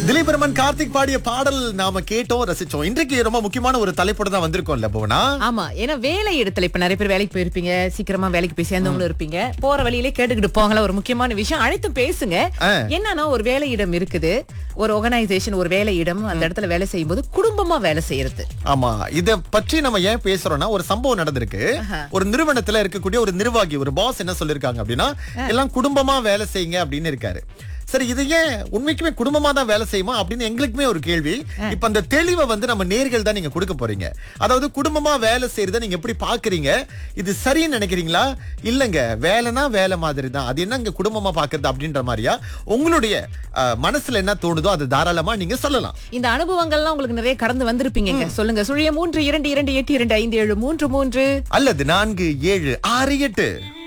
திலீப் பெருமன் கார்த்திக் பாடிய பாடல் நாம கேட்டோம் ரசிச்சோம் இன்றைக்கு ரொம்ப முக்கியமான ஒரு தலைப்போட தான் வந்திருக்கோம்ல புவனா ஆமா ஏன்னா வேலை இடத்துல இப்ப நிறைய பேர் வேலைக்கு போயிருப்பீங்க சீக்கிரமா வேலைக்கு போய் சேர்ந்தவங்களும் இருப்பீங்க போற வழியிலே கேட்டுக்கிட்டு போங்களா ஒரு முக்கியமான விஷயம் அழைத்து பேசுங்க ஆ. என்னன்னா ஒரு வேலை இடம் இருக்குது ஒரு ஆர்கனைசேஷன் ஒரு வேலை இடம் அந்த இடத்துல வேலை செய்யும் போது குடும்பமா வேலை செய்யறது ஆமா இத பற்றி நம்ம ஏன் பேசுறோம்னா ஒரு சம்பவம் நடந்திருக்கு ஒரு நிறுவனத்துல இருக்கக்கூடிய ஒரு நிர்வாகி ஒரு பாஸ் என்ன சொல்லிருக்காங்க அப்படின்னா எல்லாம் குடும்பமா வேலை செய்யுங்க அப்படின்னு இருக்காரு சரி இது ஏன் உண்மைக்குமே குடும்பமா தான் வேலை செய்யுமா அப்படின்னு எங்களுக்குமே ஒரு கேள்வி இப்ப அந்த தெளிவை வந்து நம்ம நேர்கள் தான் நீங்க கொடுக்க போறீங்க அதாவது குடும்பமா வேலை செய்யறத நீங்க எப்படி பாக்குறீங்க இது சரின்னு நினைக்கிறீங்களா இல்லங்க வேலைனா வேலை மாதிரி தான் அது என்னங்க குடும்பமா பாக்குறது அப்படின்ற மாதிரியா உங்களுடைய அஹ், மனசுல என்ன தோணுதோ அது தாராளமா நீங்க சொல்லலாம் இந்த அனுபவங்கள்லாம் உங்களுக்கு நிறைய கடந்து வந்திருப்பீங்க சொல்லுங்க சுழிய மூன்று இரண்டு இரண்டு எட்டு இரண்டு ஐந்து ஏழு மூன்று மூன்று அல்லது நான்கு ஏழு ஆறு எட்டு